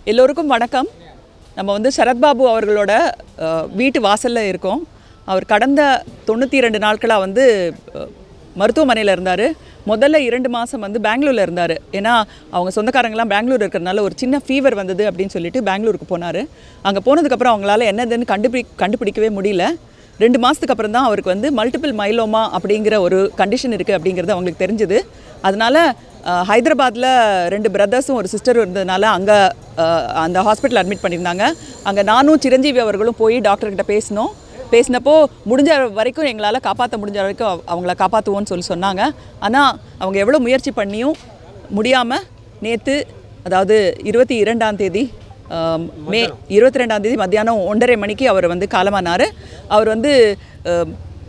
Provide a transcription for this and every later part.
எல்லோருக்கும் வணக்கம் நம்ம வந்து சரத்பாபு அவர்களோட அஹ், வீட்டு வாசலில் இருக்கோம் அவர் கடந்த தொண்ணூற்றி ரெண்டு நாட்களாக வந்து மருத்துவமனையில் இருந்தார் முதல்ல இரண்டு மாதம் வந்து பெங்களூரில் இருந்தார் ஏன்னா அவங்க சொந்தக்காரங்களாம் பெங்களூர் இருக்கிறதுனால ஒரு சின்ன ஃபீவர் வந்தது அப்படின்னு சொல்லிட்டு பெங்களூருக்கு போனார் அங்கே போனதுக்கப்புறம் அவங்களால என்னதுன்னு கண்டுபிடி கண்டுபிடிக்கவே முடியல ரெண்டு மாதத்துக்கு அப்புறம் தான் அவருக்கு வந்து மல்டிபிள் மைலோமா அப்படிங்கிற ஒரு கண்டிஷன் இருக்குது அப்படிங்கிறது அவங்களுக்கு தெரிஞ்சுது அதனால அஹ், ஹைதராபாத்தில் ரெண்டு பிரதர்ஸும் ஒரு சிஸ்டரும் இருந்ததுனால அங்கே அந்த ஹாஸ்பிட்டல் அட்மிட் பண்ணியிருந்தாங்க அங்கே நானும் சிரஞ்சீவி அவர்களும் போய் டாக்டர்கிட்ட பேசினோம் பேசினப்போ முடிஞ்ச வரைக்கும் எங்களால் காப்பாற்ற முடிஞ்ச வரைக்கும் அவ- அவங்கள காப்பாற்றுவோன்னு சொல்லி சொன்னாங்க ஆனால் அவங்க எவ்வளோ முயற்சி பண்ணியும் முடியாமல் நேற்று அதாவது இருபத்தி இரண்டாம் தேதி ஆம், மே இருபத்தி ரெண்டாம் தேதி மத்தியானம் ஒன்றரை மணிக்கு அவர் வந்து காலமானார் அவர் வந்து ஆம்,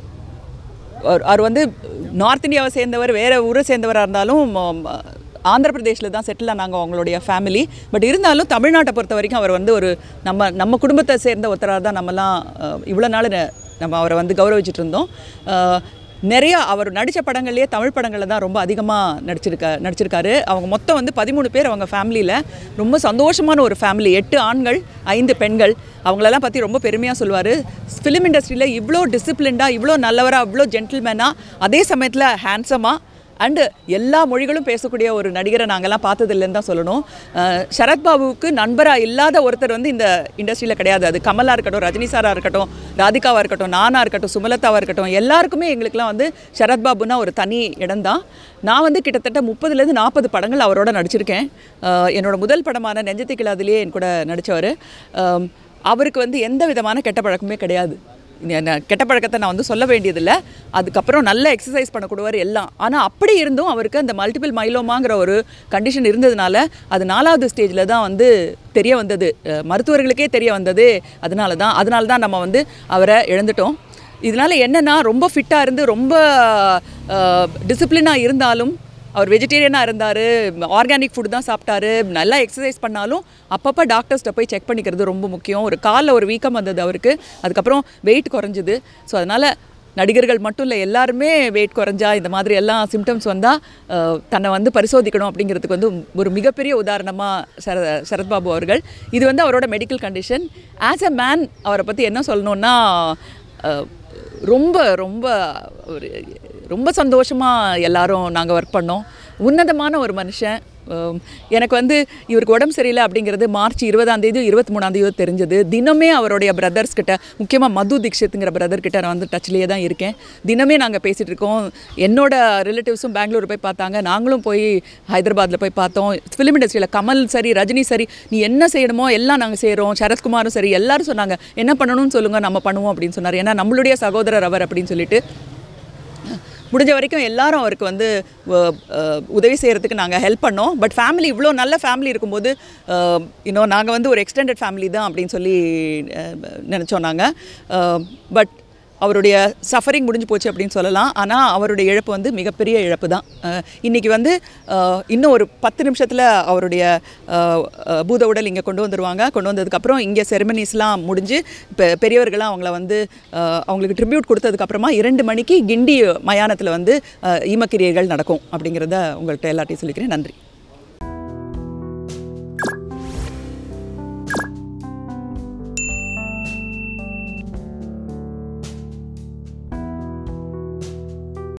அவர் அவர் வந்து நார்த் இந்தியாவை சேர்ந்தவர் வேறு ஊரை சேர்ந்தவராக இருந்தாலும் ஆம், ஆந்திர பிரதேஷில் தான் செட்டில் ஆனாங்க அவங்களுடைய ஃபேமிலி பட் இருந்தாலும் தமிழ்நாட்டை பொறுத்த வரைக்கும் அவர் வந்து ஒரு நம்ம நம்ம குடும்பத்தை சேர்ந்த ஒருத்தராக தான் நம்மலாம் அஹ், இவ்வளோ நாள் ந- நம்ம அவரை வந்து கௌரவிச்சிட்டு இருந்தோம் அஹ், நிறையா அவர் நடித்த படங்கள்லேயே தமிழ் படங்களில் தான் ரொம்ப அதிகமாக நடிச்சிருக்க நடிச்சிருக்காரு அவங்க மொத்தம் வந்து பதிமூணு பேர் அவங்க ஃபேமிலியில் ரொம்ப சந்தோஷமான ஒரு ஃபேமிலி எட்டு ஆண்கள் ஐந்து பெண்கள் அவங்களெல்லாம் பற்றி ரொம்ப பெருமையாக சொல்லுவார் ஃபிலிம் இண்டஸ்ட்ரியில் இவ்வளோ டிசிப்ளின்டாக இவ்வளோ நல்லவராக இவ்வளோ ஜென்டில்மேனாக அதே சமயத்தில் ஹேண்ட்ஸமாக அண்டு எல்லா மொழிகளும் பேசக்கூடிய ஒரு நடிகரை நாங்கள்லாம் பார்த்ததில்லைன்னு தான் சொல்லணும் அஹ் சரத்பாபுவுக்கு நண்பராக இல்லாத ஒருத்தர் வந்து இந்த இண்டஸ்ட்ரியில் கிடையாது அது கமலா இருக்கட்டும் ரஜினி சாரா இருக்கட்டும் ராதிகாவாக இருக்கட்டும் நானா இருக்கட்டும் சுமலதாவாக இருக்கட்டும் எல்லாருக்குமே எங்களுக்குலாம் வந்து சரத்பாபுனா ஒரு தனி இடம்தான் நான் வந்து கிட்டத்தட்ட முப்பதுலேருந்து நாற்பது படங்கள் அவரோட நடிச்சிருக்கேன் அஹ் என்னோட முதல் படமான நெஞ்சத்தை கிளாதிலேயே என் கூட நடித்தவர் அவருக்கு வந்து எந்த விதமான கெட்ட பழக்கமே கிடையாது இந்த- இந்த கெட்ட பழக்கத்தை நான் வந்து சொல்ல வேண்டியதில்லை அதுக்கப்புறம் நல்ல எக்ஸசைஸ் பண்ணக்கூடியவர் எல்லாம் ஆனால் அப்படி இருந்தும் அவருக்கு அந்த மல்டிபிள் மைலோமாங்கிற ஒரு கண்டிஷன் இருந்ததுனால அது நாலாவது ஸ்டேஜில் தான் வந்து தெரிய வந்தது அஹ் மருத்துவர்களுக்கே தெரிய வந்தது அதனால தான் அதனால தான் நம்ம வந்து அவரை இழந்துட்டோம் இதனால் என்னென்னா ரொம்ப ஃபிட்டாக இருந்து ரொம்ப டிசிப்ளினாக இருந்தாலும் அவர் வெஜிடேரியனாக இருந்தார் ஆர்கானிக் ஃபுட் தான் சாப்பிட்டாரு நல்லா எக்ஸசைஸ் பண்ணாலும் அப்பப்போ டாக்டர்ஸ்ட்ட போய் செக் பண்ணிக்கிறது ரொம்ப முக்கியம் ஒரு காலில் ஒரு வீக்கம் வந்தது அவருக்கு அதுக்கப்புறம் வெயிட் குறைஞ்சிது ஸோ அதனால் நடிகர்கள் மட்டும் இல்லை எல்லாருமே வெயிட் குறைஞ்சா இந்த மாதிரி எல்லாம் சிம்டம்ஸ் வந்தால் தன்னை வந்து பரிசோதிக்கணும் அப்படிங்கிறதுக்கு வந்து ஒரு மிகப்பெரிய உதாரணமாக சர சரத்பாபு அவர்கள் இது வந்து அவரோட medical condition as a man அவரை பற்றி என்ன சொல்லணுன்னா அஹ், ரொம்ப ரொம்ப ஒரு ரொம்ப சந்தோஷமாக எல்லாரும் நாங்கள் ஒர்க் பண்ணோம் உன்னதமான ஒரு மனுஷன் அஹ் எனக்கு வந்து இவருக்கு உடம்பு சரியில்லை அப்படிங்கிறது மார்ச் இருபதாம் தேதி இருபத்தி மூணாம் தேதியோ தெரிஞ்சது தினமே அவருடைய பிரதர்ஸ் கிட்ட முக்கியமாக மது தீக்ஷித்துங்கிற பிரதர் கிட்ட நான் வந்து டச்லேயே தான் இருக்கேன் தினமே நாங்கள் பேசிகிட்டு இருக்கோம் என்னோட ரிலேட்டிவ்ஸும் பெங்களூர் போய் பார்த்தாங்க நாங்களும் போய் ஹைதராபாத்தில் போய் பார்த்தோம் ஃபிலிம் இண்டஸ்ட்ரியில் கமல் சரி ரஜினி சரி நீ என்ன செய்யணுமோ எல்லாம் நாங்கள் செய்கிறோம் சரத்குமாரும் சரி எல்லாரும் சொன்னாங்க என்ன பண்ணணும்னு சொல்லுங்கள் நம்ம பண்ணுவோம் அப்படின்னு சொன்னார் ஏன்னா நம்மளுடைய சகோதரர் அவர் அப்படின்னு சொல்லிட்டு முடிஞ்ச வரைக்கும் எல்லாரும் அவருக்கு வந்து அஹ், அஹ், உதவி செய்கிறதுக்கு நாங்கள் ஹெல்ப் பண்ணோம் பட் ஃபேமிலி இவ்வளோ நல்ல ஃபேமிலி இருக்கும்போது இன்னும் நாங்கள் வந்து ஒரு எக்ஸ்டெண்டட் ஃபேமிலி தான் அப்படின்னு சொல்லி அஹ், நினச்சோம் நாங்கள் பட் அவருடைய சஃபரிங் முடிஞ்சு போச்சு அப்படின்னு சொல்லலாம் ஆனால் அவருடைய இழப்பு வந்து மிகப்பெரிய இழப்பு தான் அஹ், இன்னைக்கு வந்து அஹ், இன்னும் ஒரு பத்து நிமிஷத்தில் அவருடைய அஹ், அஹ், பூத உடல் இங்கே கொண்டு வந்துருவாங்க கொண்டு வந்ததுக்கப்புறம் இங்கே செரமனிஸ்லாம் முடிஞ்சு இப்போ பெரியவர்களாம் அவங்கள வந்து அஹ், அவங்களுக்கு ட்ரிபியூட் கொடுத்ததுக்கப்புறமா இரண்டு மணிக்கு கிண்டி மயானத்தில் வந்து அஹ், ஈமக்கிரியைகள் நடக்கும் அப்படிங்கிறத உங்கள்கிட்ட எல்லாத்தையும் சொல்லிக்கிறேன் நன்றி